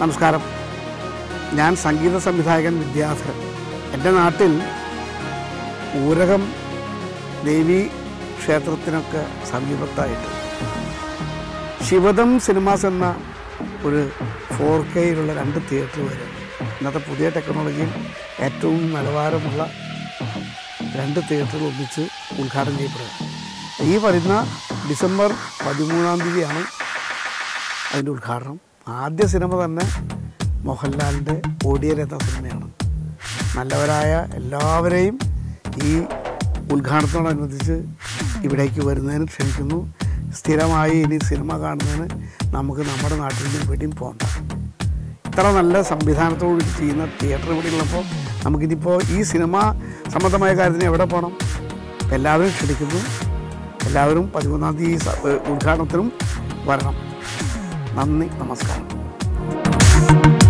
നമസ്കാരം ഞാൻ സംഗീത സംവിധായകൻ വിദ്യാധരൻ എൻ്റെ നാട്ടിൽ ഊരകം ദേവി ക്ഷേത്രത്തിനൊക്കെ സമീപത്തായിട്ട് ശിവദം സിനിമാസ് എന്ന ഒരു ഫോർ കെയിലുള്ള രണ്ട് തിയേറ്റർ വരെ ഇന്നത്തെ പുതിയ ടെക്നോളജിയിൽ ഏറ്റവും നിലവാരമുള്ള രണ്ട് തിയേറ്ററുകൾ ഒന്നിച്ച് ഉദ്ഘാടനം ചെയ്യപ്പെടുക ഈ വരുന്ന ഡിസംബർ പതിമൂന്നാം തീയതിയാണ് അതിൻ്റെ ഉദ്ഘാടനം ആദ്യ സിനിമ തന്നെ മോഹൻലാലിൻ്റെ ഓടിയൻ എന്ന സിനിമയാണ് നല്ലവരായ എല്ലാവരെയും ഈ ഉദ്ഘാടനത്തോടനുബന്ധിച്ച് ഇവിടേക്ക് വരുന്നതിന് ക്ഷണിക്കുന്നു സ്ഥിരമായി ഇനി സിനിമ കാണുന്നതിന് നമുക്ക് നമ്മുടെ നാട്ടിൽ നിന്ന് എവിടെയും പോകണ്ട ഇത്ര നല്ല സംവിധാനത്തോട് ചെയ്യുന്ന തിയേറ്റർ ഇവിടെ ഉള്ളപ്പോൾ നമുക്കിനിപ്പോൾ ഈ സിനിമ സംബന്ധമായ കാര്യത്തിന് എവിടെ പോകണം എല്ലാവരും ക്ഷണിക്കുന്നു എല്ലാവരും പതിമൂന്നാം തീയതി സ- ഏഹ് ഉദ്ഘാടനത്തിനും വരണം നന്ദി നമസ്കാരം